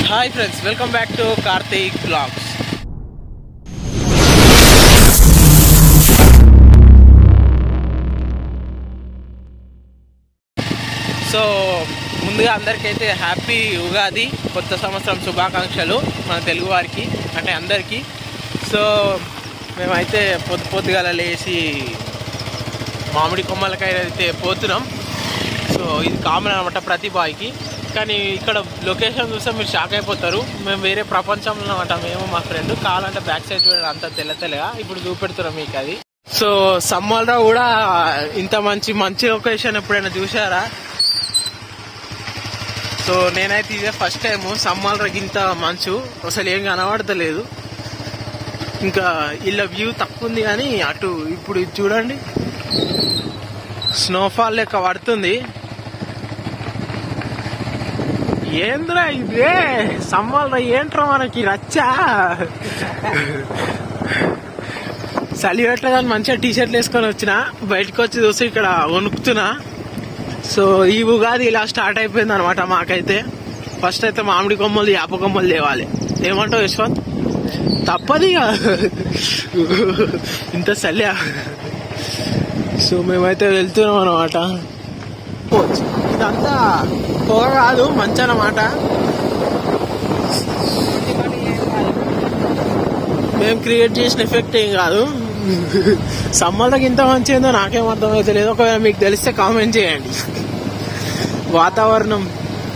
Hi friends welcome back to Karthik blogs so ముందుగా అందరికైతే happy Ugadi కొత్త సంవత్సరం శుభాకాంక్షలు మన తెలుగు వారికి అంటే అందరికీ సో మేమైతే పొద్దు పొద్దుగాల లేచి మామిడి కొమ్మలకాయ అయితే పోతున్నాం సో ఇది కామన్ అనమాట ప్రతి బాయ్కి కానీ ఇక్కడ లొకేషన్ చూస్తే మీరు షాక్ అయిపోతారు మేము వేరే ప్రపంచంలో అనమాట మేము మా ఫ్రెండ్ కావాలంటే బ్యాక్ సైడ్ చూడండి అంత తెల్ల తెల్లగా ఇప్పుడు చూపెడుతున్నాం మీకు అది సో సమ్మర్లో కూడా ఇంత మంచి మంచి లొకేషన్ ఎప్పుడైనా చూసారా సో నేనైతే ఇదే ఫస్ట్ టైం సమ్మర్లో ఇంత మంచు అసలు ఏం కనబడతలేదు ఇంకా ఇలా వ్యూ తక్కువ ఉంది కానీ అటు ఇప్పుడు ఇది చూడండి స్నోఫాల్ లెక్క పడుతుంది ఏంద్రా ఇదే సమ్మర్లో ఏంట్రా మనకి రచ్చా చలి పెట్టదని మంచిగా టీ షర్ట్లు వేసుకొని వచ్చిన బయటకు వచ్చి చూసి ఇక్కడ వణుకుతున్నా సో ఈ ఉగాది ఇలా స్టార్ట్ అయిపోయింది అనమాట మాకైతే ఫస్ట్ అయితే మామిడి కొమ్మలు యాప కొమ్మలు తేవాలి ఏమంటావు యశ్వంత్ తప్పదు ఇక ఇంత చల్లా సో మేమైతే వెళ్తున్నాం అనమాట ఇదంతా పొగ కాదు మంచి అనమాట మేము క్రియేట్ చేసిన ఎఫెక్ట్ ఏం కాదు సమ్మర్కి ఇంత మంచి ఏందో నాకేం అర్థమైతే లేదు ఒకవేళ మీకు తెలిస్తే కామెంట్ చేయండి వాతావరణం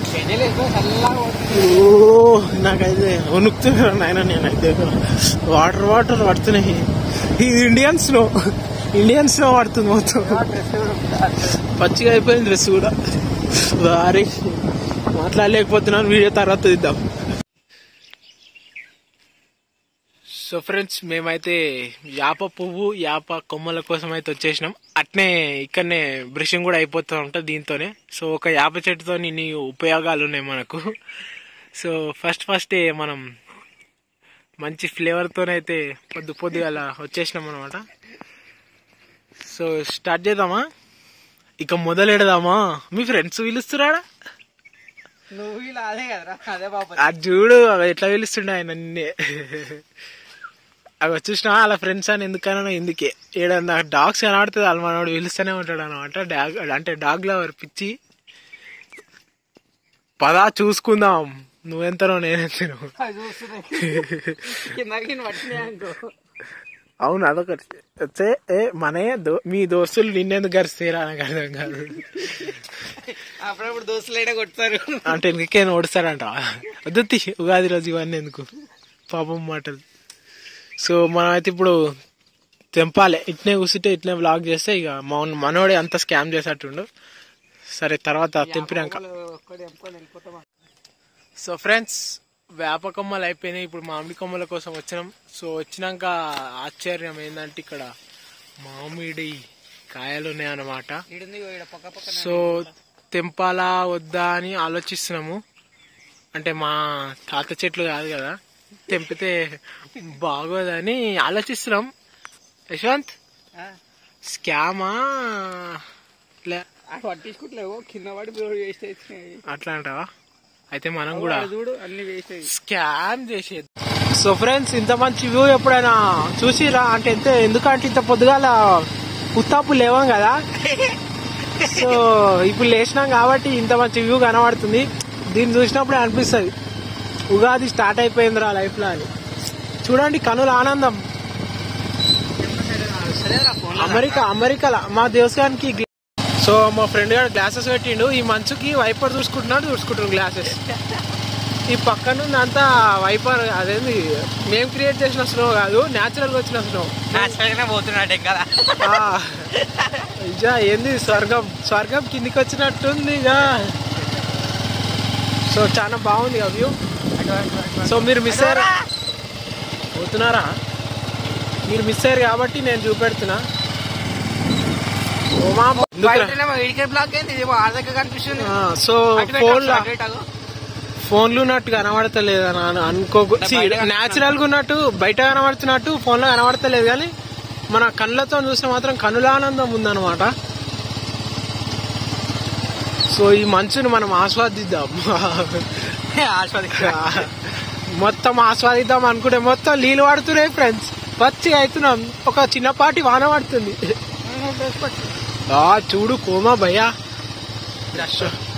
ఓ నాకైతే వణుకుతున్నాను నాయన నేనైతే వాటర్ వాటర్ పడుతున్నాయి ఇది ఇండియన్ స్నో ఇండియన్ స్నో పడుతుంది మొత్తం పచ్చిగా అయిపోయింది డ్రెస్ కూడా వారి మాట్లాడలేకపోతున్నాను వీడియో తర్వాత ఇద్దాం సో ఫ్రెండ్స్ మేమైతే యాప పువ్వు యాప కొమ్మల కోసం అయితే వచ్చేసినాం అట్నే ఇక్కడనే బ్రషింగ్ కూడా అయిపోతూ ఉంటుంది దీంతోనే సో ఒక యాప చెట్టుతో ఇన్ని ఉపయోగాలు ఉన్నాయి మనకు సో ఫస్ట్ ఫస్ట్ మనం మంచి ఫ్లేవర్తోనైతే పొద్దు పొద్దుగాల వచ్చేసినాం అనమాట సో స్టార్ట్ చేద్దామా ఇక మొదలెడదామా మీ ఫ్రెండ్స్ పిలుస్తున్నాడా నువ్వు ఇలా అదే కదరా అదే పాప అది చూడు అవి ఎట్లా పిలుస్తుండే ఆయన నిన్నే అవి వచ్చేసిన వాళ్ళ ఫ్రెండ్స్ అని ఎందుకన్నా ఎందుకే ఏడన్నా డాగ్స్ కనబడుతుంది వాళ్ళ మనోడు పిలుస్తూనే ఉంటాడు అనమాట డాగ్ అంటే డాగ్ లవర్ పిచ్చి పదా చూసుకుందాం నువ్వెంతనో నేనెంతనో అది చూస్తున్నాయి కిందకి పట్టినాయి అనుకో అవును అదొకటి వచ్చే ఏ మనే దో మీ దోస్తులు నిన్నెందుకు గరిస్తేరా నాకు అర్థం కాదు అప్పుడప్పుడు దోస్తులు అయినా కొడతారు అంటే ఇంకేం ఓడిస్తారంట వద్దు తీ, ఉగాది రోజు ఇవన్నీ ఎందుకు పాపం మాటలు సో మనం అయితే ఇప్పుడు తెంపాలి ఇట్నే కూర్చుంటే ఇట్నే బ్లాగ్ చేస్తే ఇక మన మనోడే అంత స్కామ్ చేసేట్టుండు సరే తర్వాత తెంపినాక ఒక్కడే ఎంపుకొని వెళ్ళిపోతామా సో ఫ్రెండ్స్ వేప కొమ్మలు అయిపోయినాయి ఇప్పుడు మామిడి కొమ్మల కోసం వచ్చినాం సో వచ్చినాక ఆశ్చర్యం ఏంటంటే ఇక్కడ మామిడి కాయలు ఉన్నాయన్నమాట ఈడుంది ఈడ పక్క పక్క సో తెంపాలా వద్దా అని ఆలోచిస్తున్నాము అంటే మా తాత చెట్లు కాదు కదా తెంపితే బాగోదని ఆలోచిస్తున్నాం యశ్వంత్ స్కామా లే అటు పట్టించుకుంటలేవు కింద పడి వేస్ట్ అవుతున్నాయి అట్లా అంటావా అయితే మనం కూడా ఆడ చూడు అన్ని వేస్ట్ అయ్యి స్కామ్ చేసేది సో ఫ్రెండ్స్ ఇంత మంచి వ్యూ ఎప్పుడైనా చూసిరా అంటే ఎంత ఎందుకంటే ఇంత పొద్దుగాల ఉత్తాపు లేవం కదా సో ఇప్పుడు లేచినాం కాబట్టి ఇంత మంచి వ్యూ కనబడుతుంది దీన్ని చూసినప్పుడే అనిపిస్తుంది ఉగాది స్టార్ట్ అయిపోయిందిరా లైఫ్ లో అని చూడండి కనుల ఆనందం అమెరికా అమెరికాలో మా దేవస్థానికి గ్లా- సో మా ఫ్రెండ్ గారు గ్లాసెస్ పెట్టిండు ఈ మంచుకి వైపర్ చూసుకుంటున్నాడు చూసుకుంటున్నాడు గ్లాసెస్ ఈ పక్కన ఉంది అంతా వైపర్ అదేంది మేము క్రియేట్ చేసిన స్నో కాదు న్యాచురల్ గా వచ్చిన స్నో నాచురల్గానే పోతున్నాడు ఇంకా ఇజా ఏంది స్వర్గం స్వర్గం కిందికి వచ్చినట్టుంది ఇక సో చాలా బాగుంది ఆ వ్యూ సో మీరు మిస్ అయ్యారు పోతున్నారా మీరు మిస్ అయ్యారు కాబట్టి నేను చూపెడుతున్నా ఓ మా ఎందుకురా? ఇడికే బ్లాక్ అయింది ఇది ఆడ దగ్గర కనిపిస్తుంది ఆ, సో అటు పెట్టు, ఫోన్ అటు పెట్టు, అటు. ఫోన్లు ఉన్నట్టు కనబడతలేదు అని అనుకో బయట న్యాచురల్ గా ఉన్నట్టు బయట కనబడుతున్నట్టు ఫోన్ లో కనబడతలేదు కానీ మన కళ్ళతో చూస్తే మాత్రం కనుల ఆనందం ఉందన్నమాట సో ఈ మంచుని మనం ఆస్వాదిద్దాం ఆస్వాదించా మొత్తం ఆస్వాదిద్దాం అనుకుంటే మొత్తం నీళ్ళు పడుతున్నాయి ఫ్రెండ్స్ పచ్చి అవుతున్నాం ఒక చిన్నపాటి వాన పడుతుంది ఆ చూడు కోమా భయ్యా రష్